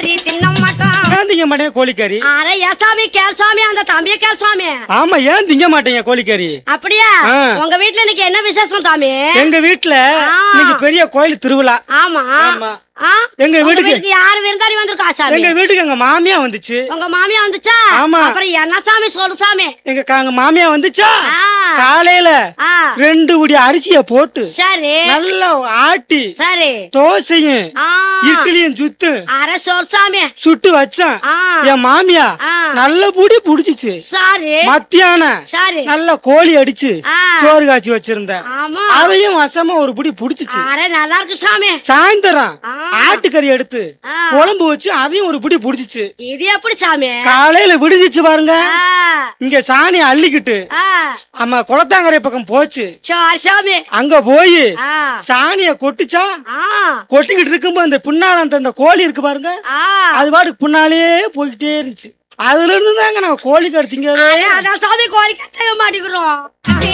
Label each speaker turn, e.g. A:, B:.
A: கோழிக்கறி தின்ன மாட்டோம்
B: ஏன் திங்க மாட்டேங்க கோழிக்கறி
A: அரை ஏன் சாமி கேள் சுவாமி அந்த தம்பிய கேள் சுவாமி
B: ஆமா ஏன் திங்க மாட்டேங்க கோழிக்கறி
A: அப்படியா
B: ஆ.
A: உங்க வீட்டுல இன்னைக்கு என்ன விசேஷம் சாமி
B: எங்க வீட்டுல
A: ஆ.
B: இன்னைக்கு பெரிய கோயில் திருவிழா
A: ஆமா
B: ஆமா.
A: ஆ?
B: எங்க
A: உங்க
B: வீட்டுக்கு-
A: வீட்டுக்கு யாரு விருந்தாளி வந்திருக்கா சாமி
B: எங்க வீட்டுக்கு எங்க மாமியா வந்துச்சு
A: உங்க மாமியா வந்துச்சா
B: ஆமா.
A: அப்புறம் என்ன சாமி சொல்லு சாமி
B: எங்க க- எங்க மாமியா வந்துச்சா
A: ஆ.
B: காலையில
A: ஆ
B: ரெண்டு உடி அரிசிய போட்டு
A: சரி
B: நல்லா ஆட்டி
A: சரி
B: தோசையும்
A: ஆ
B: இட்லியும் சுத்து
A: அரை சொல் சாமி
B: சுட்டு வச்சான்
A: ஆ
B: என் மாமியா
A: ஆ.
B: நல்ல புடி புடிச்சிச்சு
A: சரி
B: மத்தியானம்
A: சரி
B: நல்ல கோழி அடிச்சு
A: ஆ.
B: சோறு காய்ச்சி வச்சிருந்தேன்
A: ஆமா
B: அதையும் வசமா ஒரு புடி புடிச்சிச்சு
A: அரை நல்லா இருக்கு சாமி
B: சாயந்தரம்
A: ஆ.
B: ஆட்டுக்கறி எடுத்து
A: ஆ.
B: குழம்பு வச்சு அதையும் ஒரு புடி புடிச்சிச்சு
A: இது எப்படி சாமி
B: காலையில விடுதிச்சு பாருங்க
A: ஆ,
B: இங்க சாணி அள்ளிக்கிட்டு
A: ஆ,
B: ஆமா குளத்தாங்கரை பக்கம் போச்சு
A: சரி சாமி
B: அங்க போய்
A: ஆ,
B: சாணிய கொட்டுச்சா
A: ஆ,
B: கொட்டிக்கிட்டு இருக்கும்போது அந்த பின்னால அந்த அந்த கோழி இருக்கு பாருங்க
A: ஆ.
B: அது பாட்டுக்கு பின்னாலே போய்கிட்டே இருந்துச்சு அதுல இருந்து தாங்க நாங்க கோழி கருத்திங்க
A: அரை அதான் சாமி கோழி கட்ட மாட்டேங்கிறோம்